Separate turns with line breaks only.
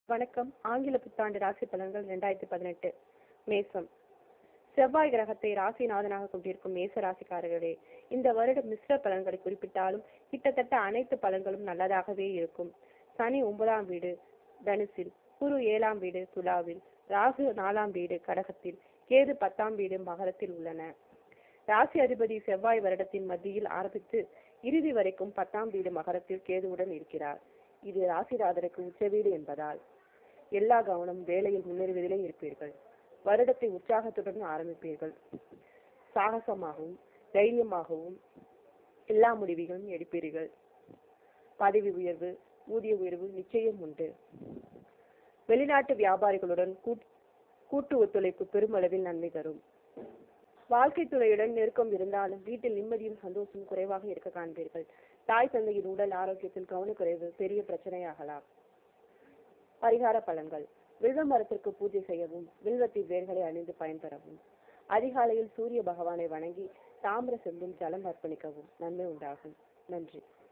வணக்கம் ஆங்கில புத்தாண்டு ராசி பலன்கள் இரண்டாயிரத்தி பதினெட்டு மேசம் செவ்வாய் கிரகத்தை ராசிநாதனாக கொண்டிருக்கும் மேச ராசிக்காரர்களே இந்த வருடம் மிஸ்ர பலன்களை குறிப்பிட்டாலும் கிட்டத்தட்ட அனைத்து பலன்களும் நல்லதாகவே இருக்கும் சனி ஒன்பதாம் வீடு தனுசில் குரு ஏழாம் வீடு துலாவில் ராகு நாலாம் வீடு கடகத்தில் கேது பத்தாம் வீடு மகரத்தில் உள்ளன ராசி அதிபதி செவ்வாய் வருடத்தின் மத்தியில் ஆரம்பித்து இறுதி வரைக்கும் பத்தாம் வீடு மகரத்தில் கேதுவுடன் இருக்கிறார் இது ராசிநாதனுக்கு உச்ச வீடு என்பதால் எல்லா கவனம் வேலையில் முன்னேறுவதிலே இருப்பீர்கள் வருடத்தை உற்சாகத்துடன் ஆரம்பிப்பீர்கள் சாகசமாகவும் தைரியமாகவும் எல்லா முடிவுகளும் எடுப்பீர்கள் பதவி உயர்வு ஊதிய உயர்வு நிச்சயம் உண்டு வெளிநாட்டு வியாபாரிகளுடன் கூட்- கூட்டு ஒத்துழைப்பு பெருமளவில் நன்மை தரும் வாழ்க்கை துறையுடன் நெருக்கம் இருந்தாலும் வீட்டில் நிம்மதியும் சந்தோஷமும் குறைவாக இருக்க காண்பீர்கள் தாய் தந்தையின் உடல் ஆரோக்கியத்தில் கவனக்குறைவு பெரிய பிரச்சனையாகலாம் பரிகார பலன்கள் வில்வ மரத்திற்கு பூஜை செய்யவும் வில்வத்தின் வேர்களை அணிந்து பயன்பெறவும் அதிகாலையில் சூரிய பகவானை வணங்கி தாமிர செம்பும் ஜலம் அர்ப்பணிக்கவும் நன்மை உண்டாகும் நன்றி